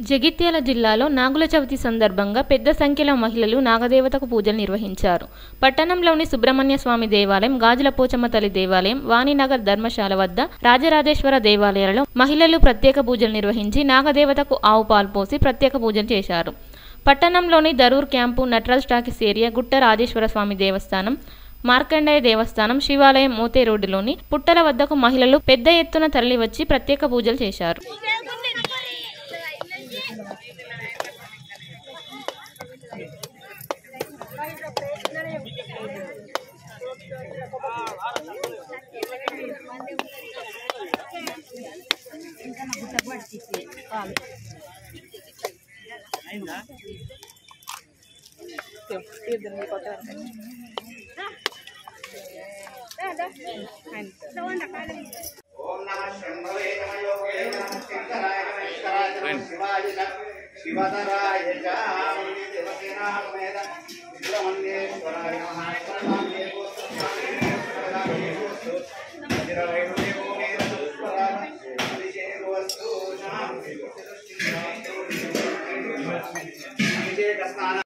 జగిత్యాల జిల్లాలో నాగుల చవితి సందర్భంగా పెద్ద సంఖ్యలో మహిళలు నాగదేవతకు పూజలు నిర్వహించారు పట్టణంలోని సుబ్రహ్మణ్య స్వామి దేవాలయం గాజుల పోచమ్మ తల్లి దేవాలయం వాణినగర్ ధర్మశాల వద్ద రాజరాజేశ్వర దేవాలయాలలో మహిళలు ప్రత్యేక పూజలు నిర్వహించి నాగదేవతకు ఆవు పాలు పోసి ప్రత్యేక పూజలు చేశారు పట్టణంలోని Dharur camp Nataraj talkies area గుట్ట రాజేశ్వర స్వామి దేవస్థానం మార్కండేయ దేవస్థానం శివాలయం మోతే రోడ్డులోని పుట్టల వద్దకు మహిళలు పెద్ద ఎత్తున తరలివచ్చి ప్రత్యేక పూజలు చేశారు ఓం నమ శంభవే నమ యోగే నమ శంకరాయ నమ ఈశ్వరాయ నమ శివాయ చ శివధరాయ చ దేవసేనా సమేత సుబ్రహ్మణ్యేశ్వరాయ నమ శరణామే గోత్రస్వామి శరణామే గోత్రు మందిరవైభవేవో మేర సుస్వరాయ అభిషేకవస్తు శాంతి విజయ స్నాన